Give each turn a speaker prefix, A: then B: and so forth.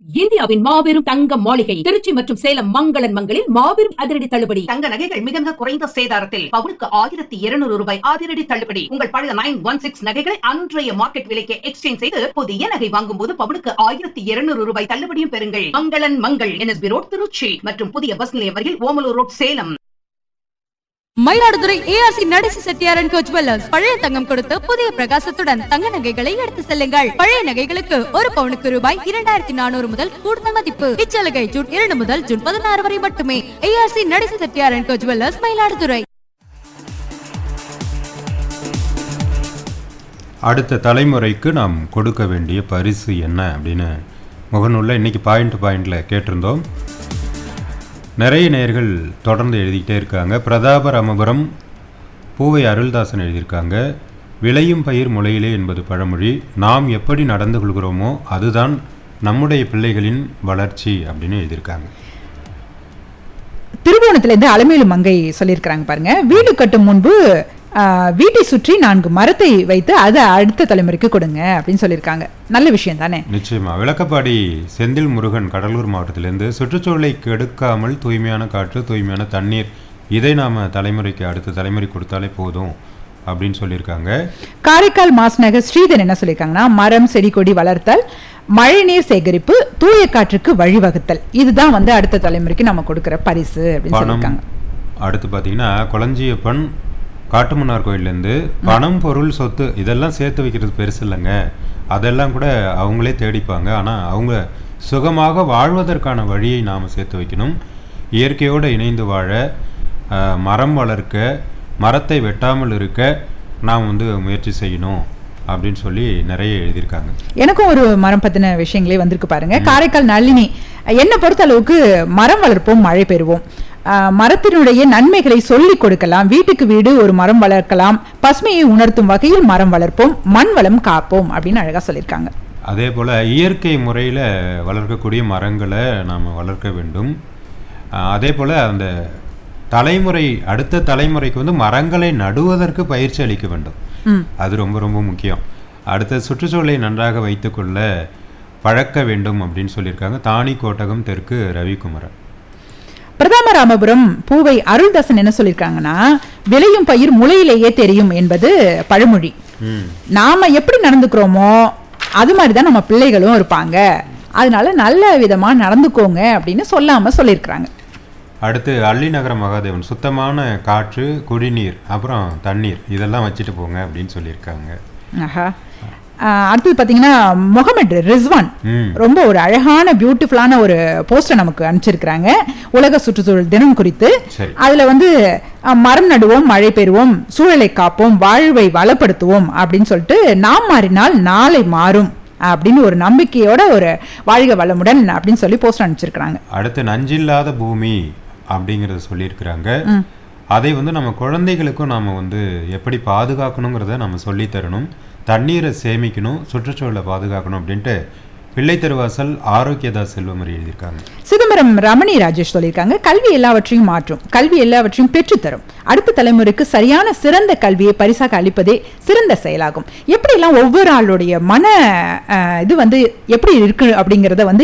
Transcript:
A: இந்தியாவின் மாபெரும் தங்க மாளிகை திருச்சி மற்றும் சேலம் மங்களன் மங்களில் மாபெரும் அதிரடி தள்ளுபடி
B: தங்க நகைகள் மிக மிக குறைந்த சேதாரத்தில் பவுனுக்கு ஆயிரத்தி இருநூறு ரூபாய் அதிரடி தள்ளுபடி உங்கள் பழைய நைன் ஒன் சிக்ஸ் நகைகளை அன்றைய மார்க்கெட் விலைக்கு எக்ஸ்சேஞ்ச் செய்து புதிய நகை வாங்கும் போது பவுனுக்கு ஆயிரத்தி இருநூறு ரூபாய் தள்ளுபடியும் பெறுங்கள் மங்களன் மங்கள் என்எஸ்பி ரோட் திருச்சி மற்றும் புதிய பஸ் நிலையம் அருகில் ஓமலூர் ரோட் சேலம்
C: மயிலாடுதுறை ஏஆர்சி நடேசி செட்டியாரன் கோச் ஜுவல்லர்ஸ் பழைய தங்கம் கொடுத்து புதிய பிரகாசத்துடன் தங்க நகைகளை எடுத்து செல்லுங்கள் பழைய நகைகளுக்கு ஒரு பவுனுக்கு ரூபாய் இரண்டாயிரத்தி நானூறு முதல் கூடுதல் மதிப்பு இச்சலுகை ஜூன் இரண்டு முதல் ஜூன் பதினாறு வரை மட்டுமே ஏஆர்சி நடேசி செட்டியாரன் கோச் ஜுவல்லர்ஸ் மயிலாடுதுறை
D: அடுத்த தலைமுறைக்கு நாம் கொடுக்க வேண்டிய பரிசு என்ன அப்படின்னு முகநூலில் இன்னைக்கு பாயிண்ட் பாயிண்டில் கேட்டிருந்தோம் நிறைய நேர்கள் தொடர்ந்து எழுதிக்கிட்டே இருக்காங்க பிரதாபராமபுரம் பூவை அருள்தாசன் எழுதியிருக்காங்க விளையும் பயிர் முளையிலே என்பது பழமொழி நாம் எப்படி நடந்து கொள்கிறோமோ அதுதான் நம்முடைய பிள்ளைகளின் வளர்ச்சி அப்படின்னு எழுதியிருக்காங்க
E: திருவோணத்துல இருந்து அலமேலு மங்கை சொல்லியிருக்கிறாங்க பாருங்க வீடு கட்டும் முன்பு ஆஹ், வீட்டை சுற்றி நான்கு மரத்தை வைத்து அதை அடுத்த தலைமுறைக்கு கொடுங்க அப்படின்னு சொல்லியிருக்காங்க நல்ல விஷயம் தானே
D: நிச்சயமா விளக்கப்பாடி செந்தில் முருகன் கடலூர் மாவட்டத்திலேருந்து சுற்றுச்சூழலை கெடுக்காமல் தூய்மையான காற்று தூய்மையான தண்ணீர் இதை நாம் தலைமுறைக்கு அடுத்த தலைமுறை கொடுத்தாலே போதும் அப்படின்னு சொல்லியிருக்காங்க
E: காரைக்கால் மாஸ்நகர் ஸ்ரீதர் என்ன சொல்லியிருக்காங்கன்னா மரம் செடி கொடி வளர்த்தல் மழைநீர் சேகரிப்பு தூய காற்றுக்கு வழிவகுத்தல் இதுதான் வந்து அடுத்த தலைமுறைக்கு நம்ம கொடுக்கிற பரிசு அப்படின்னு
D: பணம்
E: சொல்லியிருக்காங்க
D: அடுத்து பார்த்தீங்கன்னா குளஞ்சியப்பன் காட்டுமன்னார் கோயிலேருந்து பணம் பொருள் சொத்து இதெல்லாம் சேர்த்து வைக்கிறது பெருசு இல்லைங்க அதெல்லாம் கூட அவங்களே தேடிப்பாங்க ஆனால் அவங்க சுகமாக வாழ்வதற்கான வழியை நாம் சேர்த்து வைக்கணும் இயற்கையோடு இணைந்து வாழ ஆஹ், மரம் வளர்க்க மரத்தை வெட்டாமல் இருக்க நாம் வந்து முயற்சி செய்யணும் அப்படின்னு சொல்லி நிறைய எழுதியிருக்காங்க
E: எனக்கும் ஒரு மரம் பத்தின விஷயங்களே வந்திருக்கு பாருங்க காரைக்கால் நளினி என்னை பொறுத்த அளவுக்கு மரம் வளர்ப்போம் மழை பெறுவோம் ஆஹ், மரத்தினுடைய நன்மைகளை சொல்லிக் கொடுக்கலாம் வீட்டுக்கு வீடு ஒரு மரம் வளர்க்கலாம் பசுமையை உணர்த்தும் வகையில் மரம் வளர்ப்போம் மண் வளம் காப்போம் அப்படின்னு அழகா சொல்லியிருக்காங்க
D: அதே போல் இயற்கை முறையில் வளர்க்கக்கூடிய மரங்களை நாம் வளர்க்க வேண்டும் அஹ் அதே போல் அந்த தலைமுறை அடுத்த தலைமுறைக்கு வந்து மரங்களை நடுவதற்கு பயிற்சி அளிக்க வேண்டும்
E: ம்
D: அது ரொம்ப ரொம்ப முக்கியம் அடுத்த சுற்றுச்சூழலை நன்றாக வைத்துக்கொள்ள பழக்க வேண்டும் அப்படின்னு சொல்லியிருக்காங்க தானி கோட்டகம் தெற்கு ரவிக்குமரன்
E: பிரதாமராமபுரம் பூவை அருள்தாசன் என்ன சொல்லியிருக்காங்கன்னா விளையும் பயிர் முளையிலேயே தெரியும் என்பது பழமொழி
D: ம்
E: நாம எப்படி நடந்துக்கிறோமோ அது மாதிரி தான் நம்ம பிள்ளைகளும் இருப்பாங்க அதனால நல்ல விதமா நடந்துக்கோங்க அப்படின்னு சொல்லாம சொல்லியிருக்கிறாங்க
D: அடுத்து அள்ளிநகர மகாதேவன் சுத்தமான காற்று குடிநீர் அப்புறம் தண்ணீர் இதெல்லாம் வச்சுட்டு போங்க அப்படின்னு சொல்லியிருக்காங்க
E: ஆஹா ஆஹ் அடுத்தது பார்த்தீங்கன்னா முகமது ரிஸ்வான்
D: ம்
E: ரொம்ப ஒரு அழகான பியூட்டிஃபுல்லான ஒரு போஸ்டர் நமக்கு அனுப்பிச்சிருக்கிறாங்க உலக சுற்றுச்சூழல் தினம் குறித்து
D: சரி
E: அதுல வந்து அஹ், மரம் நடுவோம் மழை பெறுவோம் சூழலை காப்போம் வாழ்வை வளப்படுத்துவோம் அப்படின்னு சொல்லிட்டு நாம் மாறினால் நாளை மாறும் அப்படின்னு ஒரு நம்பிக்கையோட ஒரு வாழ்க வளமுடன் அப்படின்னு சொல்லி போஸ்டர் அனுப்பிச்சிருக்கிறாங்க
D: அடுத்து நஞ்சில்லாத பூமி அப்படிங்கிறத சொல்லியிருக்கிறாங்க அதை வந்து நம்ம குழந்தைகளுக்கும் நாம் வந்து எப்படி பாதுகாக்கணுங்கிறத நம்ம சொல்லித் தரணும் தண்ணீரை சேமிக்கணும் சுற்றுச்சூழலை பாதுகாக்கணும் அப்படின்ட்டு பிள்ளை திருவாசல் ஆரோக்கியதாஸ் செல்வமரி எழுதியிருக்காங்க
E: சிதம்பரம் ரமணி ராஜேஷ் சொல்லியிருக்காங்க கல்வி எல்லாவற்றையும் மாற்றும் கல்வி எல்லாவற்றையும் பெற்றுத்தரும் அடுத்த தலைமுறைக்கு சரியான சிறந்த கல்வியை பரிசாக அளிப்பதே சிறந்த செயலாகும் எப்படியெல்லாம் ஒவ்வொரு ஆளுடைய மன அஹ், இது வந்து எப்படி இருக்கு அப்படிங்கிறத வந்து